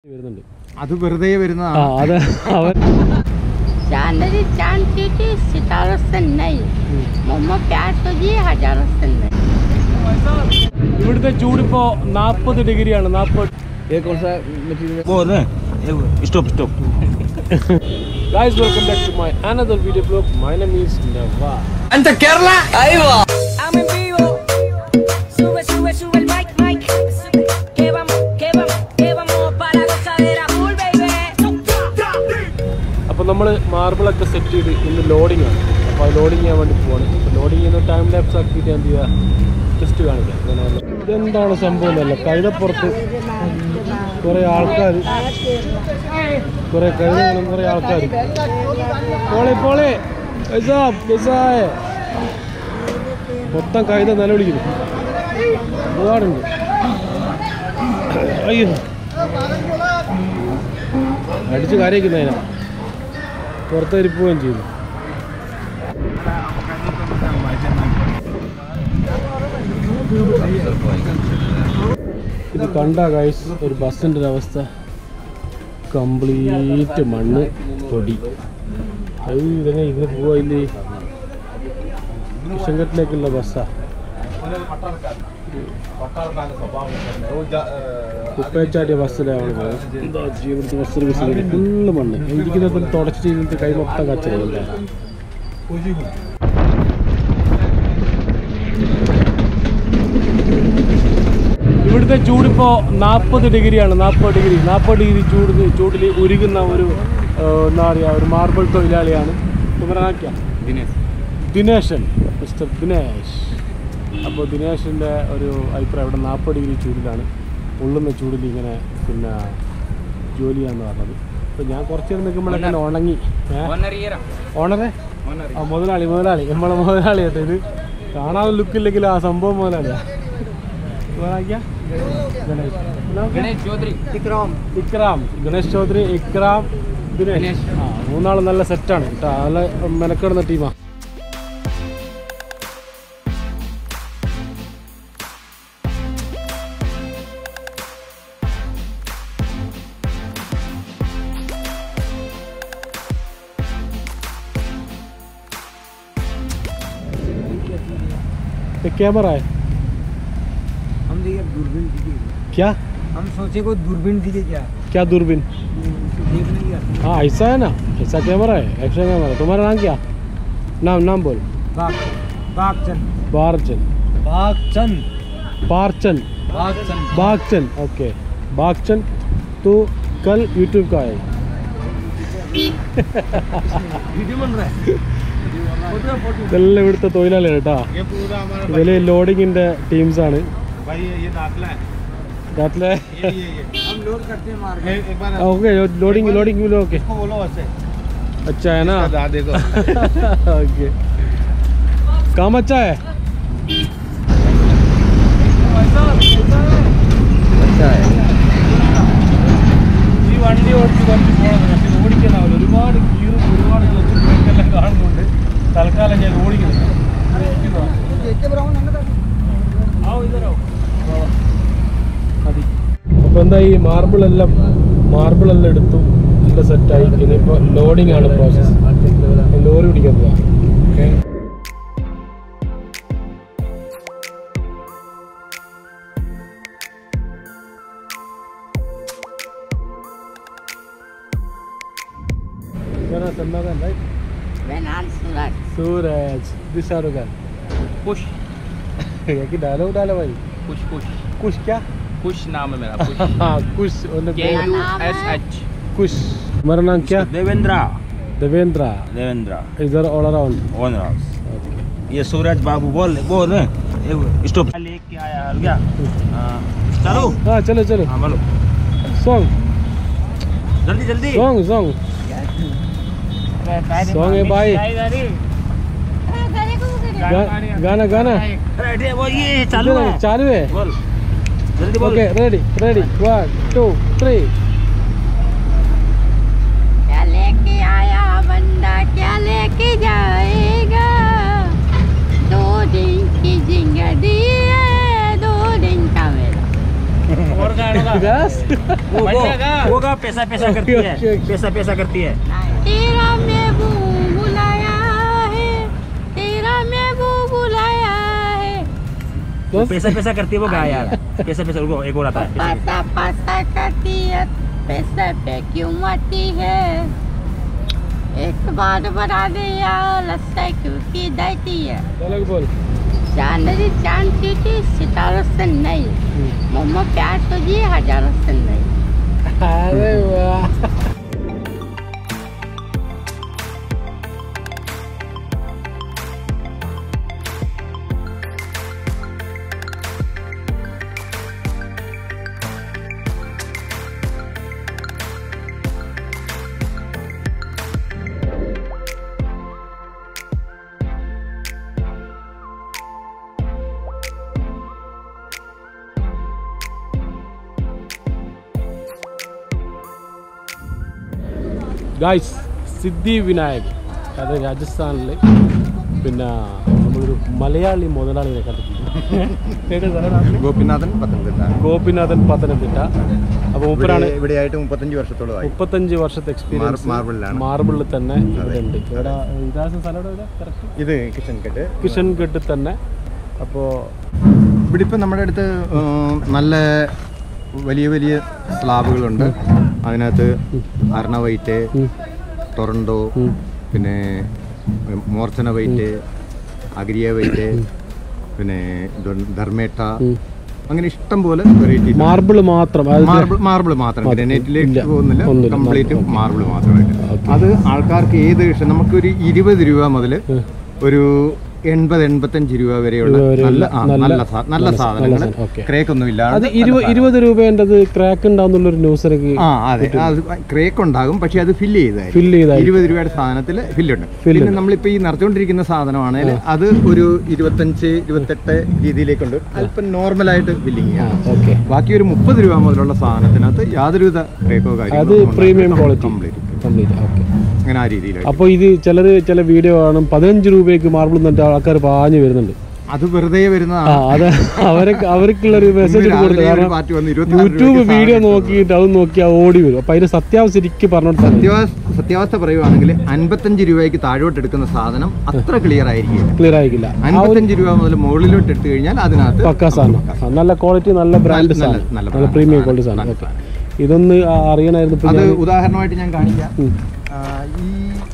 വരുന്നുണ്ട് അത് വെറുതെ ആ വരുന്നതാണ് അത് അവൻ चांदनी चांद की थी सितारों से नहीं मोमो प्यार तो जी हजारों से नहीं ഇവിടുത്തെ ചൂടിപ്പോ നാൽപ്പത് ഡിഗ്രിയാണ് നാൽപ്പത് वो है stop stop guys welcome back to my another video blog my name is നവാ I'm en vivo. Sube, sube, sube el mic, mic. Que vamos, que vamos, que vamos para la gozadera full, baby. അപ്പോൾ നമ്മൾ മാർബിളൊക്കെ set ചെയ്ത് ഇന്ന് loading ആണ് അപ്പോൾ അത് loading ചെയ്യാൻ വേണ്ടി പോവാണ് അപ്പോൾ ലോഡിങ് ചെയ്യുന്ന ടൈം ലാപ്സ് ആക്കിയിട്ട് ഞാൻ എന്ത് ചെയ്യുക ജസ്റ്റ് കാണിക്കാം ഇങ്ങനെ ഇതെന്താണ് സംഭവം എന്നല്ല കഴുതപ്പുറത്ത് കുറേ ആൾക്കാർ കുറേ കഴുതകളും കുറേ ആൾക്കാർ പോളെ പോളെ ഗസാബ്, ഗസായ്. മൊത്തം കഴുത നിലവിളിക്കുന്നു ഒരുപാടുണ്ട് അയ്യോ അടിച്ച് കാര്യക്കുന്നതിനാ പുറത്തേരി പോവുകയും ചെയ്തു ഇത് കണ്ട ഗൈസ് ഒരു ബസ്സിൻ്റെ ഒരു അവസ്ഥ കംപ്ലീറ്റ് മണ്ണ് പൊടി അത് ഇതെങ്ങനെ ഇതിന് പോവായില്ലേ കിഷൻഘട്ടിലേക്കുള്ള ബസ്സാ കുപ്പേച്ചാട്ടിയ ബസ്സിലാണ് പോയത് എന്താ ജീവിതത്തിൽ ബസ് സർവീസ് ഫുള്ള് മണ്ണ് ഇരിക്കുന്നതിൽ തുടച്ച് ചെയ്തിട്ട് കൈ മൊത്തം കച്ചറില്ല ഇവിടുത്തെ ചൂടിപ്പോ നാൽപ്പത് ഡിഗ്രിയാണ് നാൽപ്പത് ഡിഗ്രി നാൽപ്പത് ഡിഗ്രി ചൂട് ചൂടിൽ ഉരുകുന്ന ഒരു ആ, എന്താ പറയുക ഒരു മാർബിൾ തൊഴിലാളിയാണ് ഇവരാക്കിയ ദിനേശൻ മിസ്റ്റർ ദിനേശ് അപ്പോൾ ദിനേശിൻ്റെ ഒരു അഭിപ്രായം ഇവിടെ നാൽപ്പത് ഡിഗ്രി ചൂടിലാണ് ഉള്ളുന്ന ചൂടിൽ ഇങ്ങനെ പിന്നെ ജോലി ചെയ്യാന്ന് പറഞ്ഞത് അപ്പോൾ ഞാൻ കുറച്ച് നേരം നിൽക്കുമ്പോഴൊക്കെ ഉണങ്ങി ഏ? ഓണറെ ആ മുതലാളി മുതലാളി നമ്മളെ മുതലാളി കേട്ടോ ഇത് കാണാൻ ലുക്കില്ലെങ്കിൽ ആ സംഭവം മുതലാളിയാ മുതലാളിയാ? ഗണേഷ് ഗണേഷ് ചൗധരി ഇക്രാം ഗണേഷ് ചൗധരി ഇക്രാം ദിനേശ് ആ മൂന്നാളും നല്ല സെറ്റാണ് കേട്ടോ നല്ല മെനക്കെടുന്ന ടീമാ ये कैमरा है हम देखिए दूरबीन दिखे क्या हम सोचे को दूरबीन दिखे क्या क्या दूरबीन देख नहीं गया हाँ ऐसा है ना ऐसा कैमरा है एक्शन कैमरा तुम्हारा नाम क्या नाम नाम बोल बाग बागचंद बारचन बागचंद पारचन बागचंद बागचन ओके बागचन तो कल यूट्यूब का है वीडियो बन रहा है फोटो फोटो ഇതെല്ലാം ഇവിടുത്തെ തൊഴിലാളിയാണ് കേട്ടോ ये पूरा हमारा ഇതിൽ ലോഡിങ്ങിൻ്റെ ടീംസാണ് भाई ये ये दाखला है രാത്രിയിലെ ये ये ये हम लोड करते हैं मार एक बार ഓക്കെ ലോഡിങ് ലോഡിങ് ഓക്കെ इसको बोलो वैसे अच्छा है ना दा देखो ओके काम अच्छा है ഈ വണ്ടി ഓടിച്ച് കുറച്ച് പോകണം പക്ഷെ ഓടിക്കാനാവില്ല ഒരുപാട് ഗീറും ഒരുപാട് ക്ലച്ചും ബ്രേക്കെല്ലാം കാണുന്നുണ്ട് തൽക്കാലം ഞാൻ ഓടിക്കുന്നില്ല മതി അപ്പോൾ എന്താ ഈ മാർബിൾ എല്ലാം മാർബിൾ എല്ലാം എടുത്തു എല്ലാം സെറ്റായി ഇനിയിപ്പോൾ ലോഡിംഗ് ആണ് പ്രോസസ്സ് ലോറി പിടിക്കാൻ പോവാം ഓക്കെ right? बेनाल सूरज सूरज दिस शाहरुख खान खुश कि डायलॉग डाला भाई खुश खुश कुछ क्या खुश नाम है मेरा खुश हाँ कुछ उन्हें के बोला। यू एस एच कुछ हमारा नाम क्या देवेंद्रा देवेंद्रा देवेंद्रा इधर ऑल अराउंड ओन हाउस ये सूरज बाबू बोल बोल स्टॉप लेके आया यार क्या हाँ, चलो हाँ चलो चलो हाँ बोलो सॉन्ग जल्दी जल्दी सॉन्ग सॉन्ग सॉन्ग है भाई गा- गाना गाना रेडी वो ये चालू है चालू है बोल जल्दी बोल okay ready ready one two three क्या लेके आया बंदा क्या लेके जाएगा दो दिन की जिंदगी है दो दिन का मेला और गाना gas. वो वो वो का पैसा पैसा करती है पैसा पैसा करती है तेरा महबूब बुलाया है तेरा महबूब बुलाया है वो पैसा पैसा करती है वो गाया पैसा पैसा वो एक और आता है पासा पासा करती है पैसे पे क्यों आती है एक बार बना दिया लस्सा क्यों की देती है Dialogue बोल. चांद रे चांद चीटी सितारों से नहीं मम्मा प्यार तुझे हजारों से नहीं अरे वाह. ഗായ്സ് സിദ്ധി വിനായക് അത് രാജസ്ഥാനിൽ പിന്നെ നമ്മളൊരു മലയാളി മുതലാളിനെ കണ്ടിട്ടുണ്ട് ഏത് സ്ഥലമാണ്? ഗോപിനാഥൻ പത്തനംതിട്ട ഗോപിനാഥൻ പത്തനംതിട്ട അപ്പോൾ മൂപ്പരാണ് ഇവിടെ- ഇവിടെയായിട്ട് മുപ്പത്തഞ്ച് വർഷത്തോളമായി മുപ്പത്തഞ്ച് വർഷത്തെ എക്സ്പീരിയൻസ് മാർ- മാർബിളിലാണ്. മാർബിളിൽ തന്നെ ഇവിടെ ഉണ്ട് ഇവിടെ ഇതാസ് സ്ഥലം എവിടെ കറക്റ്റ് ഇത് കിച്ചൺ കെട്ട് കിഷൻ ഗഡ് തന്നെ അപ്പോൾ ഇവിടെ ഇപ്പം നമ്മുടെ അടുത്ത് ഉം, നല്ല വലിയ വലിയ സ്ലാബുകളുണ്ട് അതിനകത്ത് അർണ വൈറ്റ് ടൊറൻഡോ പിന്നെ മോർച്ചന വൈറ്റ് അഗ്രിയ വൈറ്റ് പിന്നെ ഡൊ- ധർമേട്ട അങ്ങനെ ഇഷ്ടം പോലെ വെറൈറ്റി മാർബിൾ മാത്രം അതായത് മാർബിൾ മാർബിൾ മാത്രം ഗ്രാനൈറ്റിലേക്ക് ഇല്ല. പോകുന്നില്ല ഒന്നുമില്ല. Complete okay. മാർബിൾ മാത്രമായിട്ട് അത് ആൾക്കാർക്ക് ഏത് ഇഷ്ടം നമുക്കൊരു ഇരുപത് രൂപ മുതൽ ഒരു എൺപത് എൺപത്തഞ്ച് രൂപ വരെയുള്ള രൂപ വരെയുള്ള നല്ല ആ, നല്ല- നല്ല സാ- നല്ല നല്ല സാ- സാധനങ്ങൾ നല്ല സാ- ഓക്കേ. ക്രേക്ക് ഒന്നും അത് ഇല്ലാതെ ഇരുപത് ഇരുപത് രൂപേൻ്റെത് ക്രാക്ക് ഉണ്ടാവുന്നുള്ളൊരു ന്യൂസ് എനിക്ക് ആ അതെ അത് ക്രേക്ക് ഉണ്ടാകും പക്ഷെ അത് ഫില്ല് ചെയ്തായിരിക്കും ഫില്ല് ചെയ്താൽ ഇരുപത് രൂപയുടെ സാധനത്തിൽ ഫില്ലുണ്ട് Fill പിന്നെ നമ്മളിപ്പോ ഈ നിറച്ചുകൊണ്ടിരിക്കുന്ന സാധനമാണെങ്കിൽ അത് ഒരു ഇരുപത്തഞ്ച് ഇരുപത്തെട്ട് രീതിയിലേക്കുണ്ട് അല്പം നോർമലായിട്ട് ഫില്ലിങ് ചെയ്യാം ഓക്കെ ബാക്കി ഒരു മുപ്പത് രൂപ മുതലുള്ള സാധനത്തിനകത്ത് യാതൊരുവിധ ക്രേക്കോ അത് premium quality complete complete okay അങ്ങനെ ആ രീതിയിലായിട്ട് അപ്പോൾ ഇത് ചിലർ ചില വീഡിയോ കാണും പതിനഞ്ച് രൂപയ്ക്ക് മാർബിൾ എന്നിട്ട് ആൾക്കാർ പാഞ്ഞു വരുന്നുണ്ട് അത് വെറുതെ ആ വരുന്നതാണ് അത് അവർക്ക് അവർക്കുള്ളൊരു മെസ്സേജ് ഇന്ന് കൊടുത്തു രാവിലെ ഒരു കാരണം പാർട്ടി വന്ന് ഇരുപത്തിനാല് യൂട്യൂബ് രൂപയ്ക്ക് വീഡിയോ സാധനം നോക്കിയിട്ട് അത് നോക്കിയാൽ ഓടി വരും അപ്പോൾ അതിന്റെ സത്യാവസ്ഥ ശരിക്കും പറഞ്ഞു കൊടുത്താൽ സത്യാവസ്ഥ സത്യാവസ്ഥ പറയുവാണെങ്കിൽ അൻപത്തഞ്ച് രൂപയ്ക്ക് താഴോട്ട് എടുക്കുന്ന സാധനം അത്ര ക്ലിയർ ആയിരിക്കും ക്ലിയർ ആയിക്കില്ല അൻപത്തഞ്ച് രൂപ മുതൽ മുകളിലോട്ട് എടുത്തു കഴിഞ്ഞാൽ അതിനകത്ത് പക്കാ സാധനം ആ, നല്ല ക്വാളിറ്റി നല്ല ബ്രാൻഡ് നല്ല- സാധനം നല്ല നല്ല brand പ്രീമിയം സാധനം. ക്വാളിറ്റി സാധനം നല്ല ഓക്കെ ഇതൊന്ന് ആ, അറിയണമായിരുന്നു ഇപ്പൊ അത് ഞാൻ- ഉദാഹരണമായിട്ട് ഞാൻ കാണിക്കാം ഉം. ആ, ഈ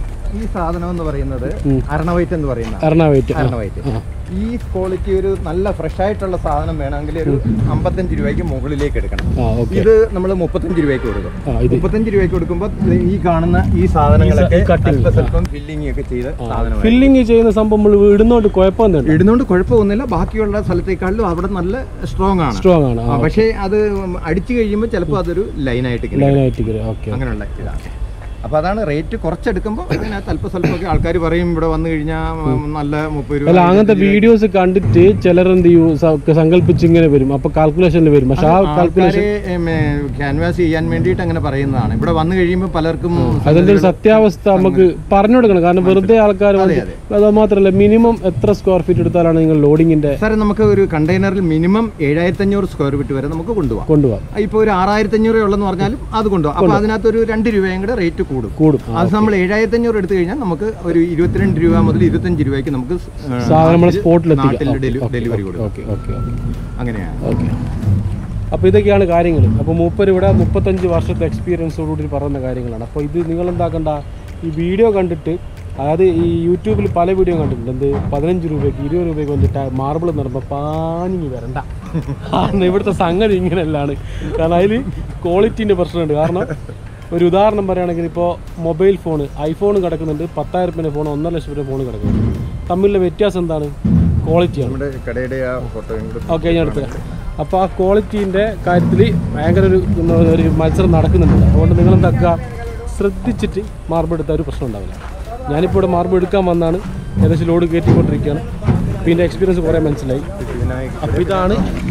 ഈ സാധനം എന്ന് പറയുന്നത് ഉം. അരണവൈറ്റ് എന്ന് പറയുന്ന എറണാകുളത്ത് ആ, അരണവൈറ്റ് ആ. ഈ ക്വാളിറ്റി ഒരു നല്ല ഫ്രഷ് ആയിട്ടുള്ള സാധനം വേണമെങ്കിൽ ഒരു അമ്പത്തഞ്ച് രൂപയ്ക്ക് മുകളിലേക്ക് എടുക്കണം ആ ഓക്കെ ഇത് നമ്മൾ മുപ്പത്തഞ്ച് രൂപയ്ക്ക് കൊടുക്കും ആ ഇത് മുപ്പത്തഞ്ച് രൂപയ്ക്ക് കൊടുക്കുമ്പോൾ ഈ കാണുന്ന ഈ സാധനങ്ങളൊക്കെ ഈ cutting, അല്പം ആ. സ്വല്പം ഫില്ലിംഗ് ഒക്കെ ചെയ്ത സാധനമാണ് ഫില്ലിങ് ചെയ്യുന്ന സംഭവം നമ്മൾ ഇടുന്നോണ്ട് കുഴപ്പമൊന്നുമില്ല ഇടുന്നോണ്ട് കുഴപ്പമൊന്നുമില്ല ബാക്കിയുള്ള സ്ഥലത്തേക്കാളും അവിടെ നല്ല സ്ട്രോങ് ആണ് സ്ട്രോങ് ആണ് ആ, പക്ഷേ അത് അടിച്ചു കഴിയുമ്പോൾ ചിലപ്പോൾ അതൊരു ലൈനായിട്ട് ലൈനായിട്ട് ഓക്കെ അങ്ങനെയുള്ള ഇതാണ് അപ്പൊ അതാണ് റേറ്റ് കുറച്ചെടുക്കുമ്പോൾ അതിനകത്ത് അല്പ സ്വല്പമൊക്കെ ആൾക്കാർ പറയും ഇവിടെ വന്നു കഴിഞ്ഞാൽ നല്ല മുപ്പത് രൂപ അല്ല അങ്ങനത്തെ വീഡിയോസ് കണ്ടിട്ട് ചിലർ എന്ത് ചെയ്യും സ- സങ്കല്പിച്ച് ഇങ്ങനെ വരും അപ്പൊ കാൽക്കുലേഷനിൽ വരും പക്ഷെ ആ കാൽക്കുലേഷൻ ക്യാൻവാസ് ചെയ്യാൻ വേണ്ടിയിട്ട് അങ്ങനെ പറയുന്നതാണ് ഇവിടെ വന്നു കഴിയുമ്പോൾ പലർക്കും അതിന്റെ ഒരു സത്യാവസ്ഥ നമുക്ക് പറഞ്ഞു കൊടുക്കണം കാരണം വെറുതെ ആൾക്കാർ അതെ, അത് മാത്രമല്ല മിനിമം എത്ര സ്ക്വയർ ഫീറ്റ് എടുത്താലാണ് നിങ്ങൾ ലോഡിങ്ങിന്റെ സാറേ നമുക്ക് ഒരു കണ്ടെയ്നറിൽ മിനിമം ഏഴായിരത്തി അഞ്ഞൂറ് സ്ക്വയർ ഫീറ്റ് വരെ നമുക്ക് കൊണ്ടുപോകാം കൊണ്ടുപോകാം ഇപ്പോൾ ഒരു ആറായിരത്തി അഞ്ഞൂറ് ഉള്ളെന്ന് പറഞ്ഞാലും അത് കൊണ്ടുപോകാം അപ്പോൾ അതിനകത്ത് ഒരു രണ്ട് രൂപയും കൂടെ റേറ്റ് കൂടും കൂടും ആ, അത് നമ്മൾ ഏഴായിരത്തി അഞ്ഞൂറ് എടുത്തു കഴിഞ്ഞാൽ നമുക്ക് ഒരു ഇരുപത്തിരണ്ട് രൂപ മുതൽ ഇരുപത്തഞ്ച് രൂപയ്ക്ക് നമുക്ക് സ്- സാധനം നമ്മളെ നാട്ടിൽ സ്പോട്ടിലെത്തിക്കാം ഡെലി- ഡെലിവറി കൊടുക്കും ഓക്കെ ഓക്കെ ഓക്കെ അങ്ങനെയാണ് ഓക്കെ അപ്പോൾ ഇതൊക്കെയാണ് കാര്യങ്ങൾ അപ്പോൾ മൂപ്പർ ഇവിടെ മുപ്പത്തഞ്ച് വർഷത്തെ എക്സ്പീരിയൻസോടുകൂടി പറയുന്ന കാര്യങ്ങളാണ് അപ്പോൾ ഇത് നിങ്ങൾ എന്താക്കണ്ട ഈ വീഡിയോ കണ്ടിട്ട് അതായത് ഈ യൂട്യൂബിൽ പല വീഡിയോ കണ്ടിട്ടുണ്ട് എന്ത് പതിനഞ്ച് രൂപയ്ക്ക് ഇരുപത് രൂപയ്ക്ക് വന്നിട്ട് മാർബിൾ നിറമ്പോൾ പാഞ്ഞി വരണ്ട കാരണം ഇവിടുത്തെ സംഗതി ഇങ്ങനെയല്ലാണ് കാരണം അതിൽ ക്വാളിറ്റീൻ്റെ പ്രശ്നമുണ്ട് കാരണം ഒരു ഉദാഹരണം പറയുകയാണെങ്കിൽ ഇപ്പോൾ മൊബൈൽ ഫോൺ ഐഫോൺ കിടക്കുന്നുണ്ട് പത്തായിരം രൂപയുടെ ഫോൺ ഒന്നര ലക്ഷം രൂപ ഫോൺ കിടക്കുന്നുണ്ട് തമ്മിലുള്ള വ്യത്യാസം എന്താണ് ക്വാളിറ്റിയാണ് നമ്മുടെ കടയുടെ ആ ഫോട്ടോ ഓക്കെ ഞാൻ എടുത്തത് അപ്പോൾ ആ ക്വാളിറ്റീൻ്റെ കാര്യത്തിൽ ഭയങ്കര ഒരു എന്താ പറയുക, ഒരു മത്സരം നടക്കുന്നുണ്ട് അതുകൊണ്ട് നിങ്ങൾ എന്താക്കുക ശ്രദ്ധിച്ചിട്ട് മാർബിൾ എടുത്താൽ ഒരു പ്രശ്നം ഉണ്ടാവില്ല ഞാനിപ്പോൾ ഇവിടെ മാർബിൾ എടുക്കാൻ വന്നാണ് ഏകദേശം ലോഡ് കയറ്റിക്കൊണ്ടിരിക്കുകയാണ് അപ്പോൾ ഇതിൻ്റെ എക്സ്പീരിയൻസ് കുറേ മനസ്സിലായി അപ്പോൾ ഇതാണ്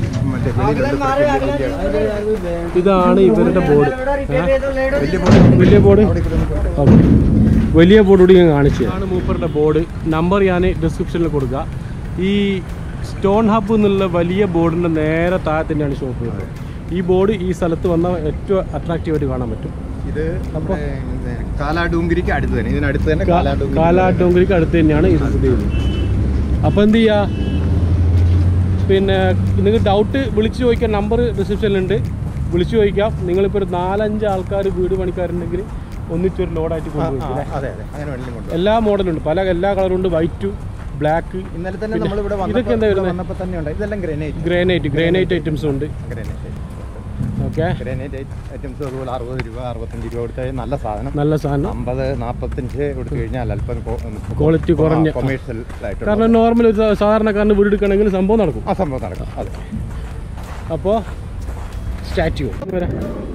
ഇതാണ് ഇവരുടെ ബോർഡ് വലിയ ബോർഡ് ഓക്കെ വലിയ ബോർഡ് കൂടി ഞാൻ കാണിച്ചു ആണ് മൂപ്പറുടെ ബോർഡ് നമ്പർ ഞാൻ ഡിസ്ക്രിപ്ഷനിൽ കൊടുക്കുക ഈ സ്റ്റോൺ ഹബ്ബ് എന്നുള്ള വലിയ ബോർഡിൻ്റെ നേരെ താഴെ തന്നെയാണ് ഷോപ്പ് വരുന്നത് ഈ ബോർഡ് ഈ സ്ഥലത്ത് വന്നാൽ ഏറ്റവും അട്രാക്റ്റീവായിട്ട് കാണാൻ പറ്റും ഇത് അപ്പൊ- നമ്മുടെ കാലാഡൂങ്കരിക്ക് അടുത്ത് തന്നെ ഇതിനടുത്ത് തന്നെ കാലാഡൂങ്കരി കാലാട്ടോങ്കരിക്ക് അടുത്ത് തന്നെയാണ് ഇത് സ്ഥിതി ചെയ്യുന്നത് അപ്പോൾ എന്ത് ചെയ്യുക പിന്നെ നിങ്ങൾക്ക് ഡൗട്ട് വിളിച്ച് ചോദിക്കാൻ നമ്പർ ഡിസ്ക്രിപ്ഷനിലുണ്ട് വിളിച്ച് ചോദിക്കാം നിങ്ങളിപ്പോൾ ഒരു നാലഞ്ച് ആൾക്കാർ വീട് പണിക്കാരുണ്ടെങ്കിൽ ഒന്നിച്ചൊരു ലോഡായിട്ട് ആ, ആ, കൊണ്ടുപോയി അതെ അതെ അങ്ങനെ വേണമെങ്കിലും കൊണ്ടുപോകാം എല്ലാ മോഡലും ഉണ്ട് പല എല്ലാ കളറും ഉണ്ട് വൈറ്റ് ബ്ലാക്ക് ഇന്നലെ തന്നെ പിന്നെ നമ്മളിവിടെ ഇതൊക്കെ എന്താ വരുന്നത്? വന്നപ്പോൾ തന്നെ ഉണ്ട് ഇതെല്ലാം ഗ്രനൈറ്റ് ഗ്രാനൈറ്റ് ഗ്രാനൈറ്റ് ഐറ്റംസും ഉണ്ട് ഗ്രനൈറ്റ് ഓക്കെ ഗ്രനൈറ്റ് ഐറ്റംസ് അതുപോലെ അറുപത് രൂപ അറുപത്തഞ്ച് രൂപ കൊടുത്താൽ നല്ല സാധനം നല്ല സാധനം അമ്പത് നാൽപ്പത്തഞ്ച് കൊടുത്തു കഴിഞ്ഞാൽ അല്പം Quality കുറഞ്ഞ- കൊമേഴ്ഷ്യൽ ആയിട്ട് കാരണം നോർമൽ ഒരു സാ- സാധാരണക്കാരന് വീട് എടുക്കണമെങ്കിൽ സംഭവം നടക്കും ആ സംഭവം നടക്കും അതെ അപ്പോൾ സ്റ്റാച്യു വരാം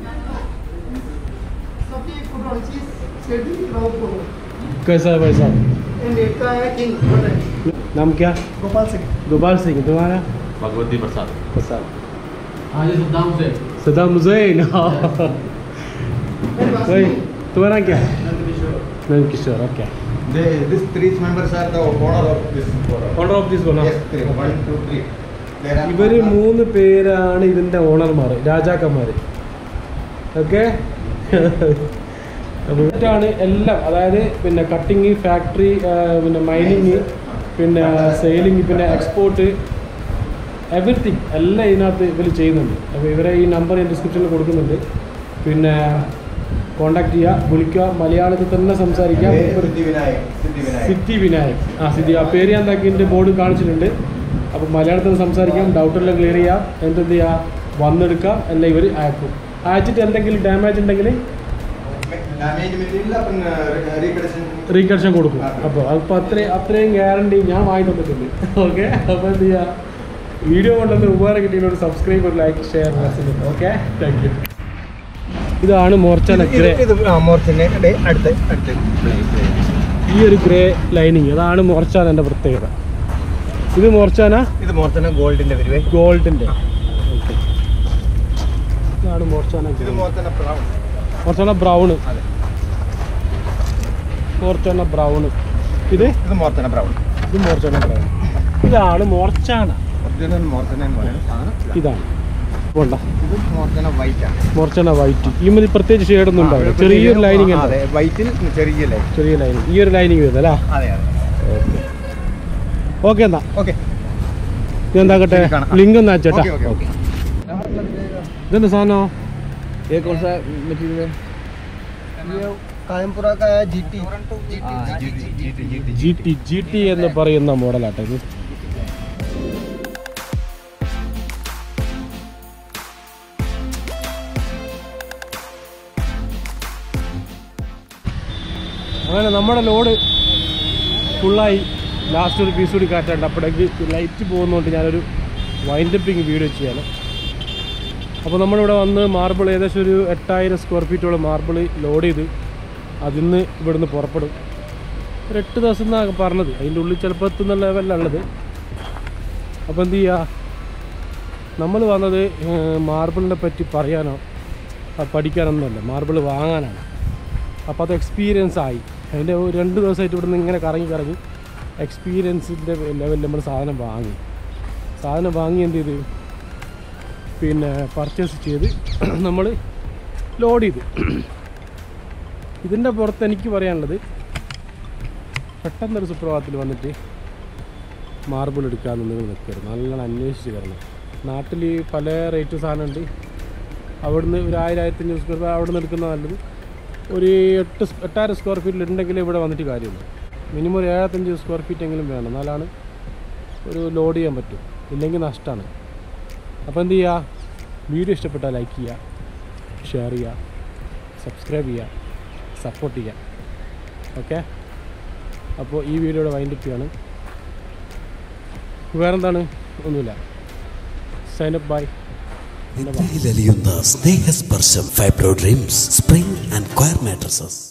कैसा है भाई साहब नाम क्या गोपाल सिंह गोपाल सिंह तुम्हारा भगवती प्रसाद प्रसाद सदाम हुसैन भाई तुम्हारा क्या Nand Kishore okay These three members are the owner of this forum. Order of this one Yes, three. One, two, three. There are ഇവര് മൂന്ന് പേരാണ് ഇതിന്റെ ഓണർമാർ രാജാക്കന്മാര് ഓക്കെ ാണ് എല്ലാം അതായത് പിന്നെ കട്ടിങ് ഫാക്ടറി പിന്നെ മൈനിങ് പിന്നെ സെയിലിംഗ് പിന്നെ എക്സ്പോർട്ട് എവറിത്തിങ് എല്ലാം ഇതിനകത്ത് ഇവർ ചെയ്യുന്നുണ്ട് അപ്പോൾ ഇവരെ ഈ നമ്പർ ഞാൻ ഡിസ്ക്രിപ്ഷനിൽ കൊടുക്കുന്നുണ്ട് പിന്നെ കോണ്ടാക്ട് ചെയ്യുക വിളിക്കുക മലയാളത്തിൽ തന്നെ സംസാരിക്കാം Hey, ഇവർ Siddhi Vinayak. Siddhi Vinayak. Siddhi Vinayak ആ സിറ്റി ആ പേര് ഞാൻ എന്താക്കിൻ്റെ ബോർഡ് കാണിച്ചിട്ടുണ്ട് അപ്പോൾ മലയാളത്തിൽ സംസാരിക്കാം ഡൗട്ടെല്ലാം ക്ലിയർ ചെയ്യാം എന്നിട്ട് എന്ത് ചെയ്യുക വന്നെടുക്കാം എല്ലാം ഇവർ അയക്കും അയച്ചിട്ട് എന്തെങ്കിലും ഡാമേജ് ഉണ്ടെങ്കിൽ Damage material അപ്പം റീകൺസ്ട്രക്ഷൻ റീകൺഷൻ കൊടുക്കും അപ്പോൾ അപ്പോൾ അത്രയും അത്രയും ഗ്യാരണ്ടി ഞാൻ വാങ്ങി തന്നിട്ടുണ്ട് ഓക്കെ അപ്പോൾ എന്ത് ചെയ്യുക വീഡിയോ കൊണ്ടുവന്ന് ഉപകാരം കിട്ടിയ സബ്സ്ക്രൈബ് ഒരു like share okay thank you ഇതാണ് മോർച്ചാന ഗ്രേ ഇത് മോർച്ചിന്റെ അടുത്ത് അടുത്ത് ഈ ഒരു ഗ്രേ ലൈനിങ് അതാണ് മോർച്ചാനൻ്റെ പ്രത്യേകത ഇത് മോർച്ചാന ഇത് മോർച്ചന ഗോൾഡിന്റെ വരുവേ ഗോൾഡിൻ്റെ ഇതാണ് മോർച്ചാന ഇത് മോർച്ചന ബ്രൗൺ മോർച്ചാന ബ്രൗണ് അതെ മോർച്ചാന ബ്രൗണ് ഇത് ഇത് മോർച്ചന ബ്രൗൺ ഇത് മോർച്ചാന ബ്രൗൺ ഇതാണ് മോർച്ചാന ഒറിജിനൽ മോർച്ചന എന്ന് പറയുന്ന സാധനം ഇതാണ് പോണ്ട ഇത് മോർച്ചന വൈറ്റ് ആണ് മോർച്ചാന വൈറ്റ് ഈ മതി പ്രത്യേകിച്ച് ഷെയ്ഡൊന്നും ഉണ്ടാവില്ല ചെറിയൊരു ലൈനിങ് അതെ വൈറ്റിൽ ചെറിയ ലൈൻ ചെറിയ ലൈനിങ് ഈ ഒരു ലൈനിങ് വരുന്നത് അല്ലേ അതെ അതെ ഓക്കെ എന്നാ ഓക്കെ ഇത് എന്താക്കട്ടെ ശരി, കാണാം. ലിങ്ക് ഒന്ന് അയച്ചേട്ടാ ഓക്കെ ഓക്കെ ഇതെന്താ സാധനം ये कौन सा मटेरियल है കായംപുറ G T G T G T G T എന്ന് പറയുന്ന മോഡലാട്ടെ ഇത് അങ്ങനെ നമ്മുടെ ലോഡ് ഫുള്ളായി ലാസ്റ്റ് ഒരു പീസ് കൂടി കാറ്റുണ്ട് അപ്പോഴേക്ക് ലൈറ്റ് പോകുന്നതുകൊണ്ട് ഞാനൊരു വൈൻഡപ്പിങ് വീഡിയോ ചെയ്യാണ് അപ്പോൾ നമ്മളിവിടെ വന്ന് മാർബിൾ ഏകദേശം ഒരു എട്ടായിരം സ്ക്വയർ ഫീറ്റോളം മാർബിൾ ലോഡ് ചെയ്ത് അതിന്ന് ഇവിടുന്ന് പുറപ്പെടും ഒരു എട്ട് ദിവസം എന്നാണ് പറഞ്ഞത് അതിൻ്റെ ഉള്ളിൽ ചിലപ്പോൾ എത്തുന്ന ലെവലിലുള്ളത് അപ്പോൾ എന്ത് ചെയ്യുക നമ്മൾ വന്നത് മാർബിളിനെ പറ്റി പറയാനോ ആ, പഠിക്കാനൊന്നുമല്ല മാർബിൾ വാങ്ങാനാണ് അപ്പോൾ അത് എക്സ്പീരിയൻസ് ആയി അതിൻ്റെ ഒരു രണ്ട് ദിവസമായിട്ട് ഇവിടുന്ന് ഇങ്ങനെ കറങ്ങി കറങ്ങി എക്സ്പീരിയൻസിൻ്റെ ലെവലിൽ നമ്മൾ സാധനം വാങ്ങി സാധനം വാങ്ങി എന്ത് ചെയ്ത് പിന്നെ പർച്ചേസ് ചെയ്ത് നമ്മൾ ലോഡ് ചെയ്ത് ഇതിൻ്റെ പുറത്ത് എനിക്ക് പറയാനുള്ളത് പെട്ടെന്നൊരു സുപ്രഭാതത്തിൽ വന്നിട്ട് മാർബിൾ എടുക്കാമെന്ന് നിങ്ങൾ നിൽക്കരുത് നല്ലോണം അന്വേഷിച്ച് വരണം നാട്ടിൽ പല റേറ്റ് സാധനമുണ്ട് അവിടുന്ന് ഒരു ആയിരം ആയിരത്തി അഞ്ഞൂറ് സ്ക്വയർ ഫീറ്റ് അവിടെ നിന്ന് എടുക്കുന്ന നല്ലത് ഒരു എട്ട് സ്- എട്ടായിരം സ്ക്വയർ ഫീറ്റിൽ ഉണ്ടെങ്കിൽ ഇവിടെ വന്നിട്ട് കാര്യമുള്ളൂ മിനിമം ഒരു ഏഴത്തഞ്ച് സ്ക്വയർ ഫീറ്റ് എങ്കിലും വേണം എന്നാലാണ് ഒരു ലോഡ് ചെയ്യാൻ പറ്റും ഇല്ലെങ്കിൽ നഷ്ടമാണ് അപ്പോൾ എന്ത് ചെയ്യുക വീഡിയോ ഇഷ്ടപ്പെട്ടാൽ ലൈക്ക് ചെയ്യുക ഷെയർ ചെയ്യുക സബ്സ്ക്രൈബ് ചെയ്യുക സപ്പോർട്ട് ചെയ്യുക ഓക്കെ അപ്പോൾ ഈ വീഡിയോയുടെ വൈൻഡപ്പ് ചെയ്യാണ് വേറെന്താണ് ഒന്നുമില്ല സൈനപ്പ് ബൈ നിദ്രയിലലിയുന്ന സ്നേഹസ്പർശം Fibro Dreams spring and coir mattresses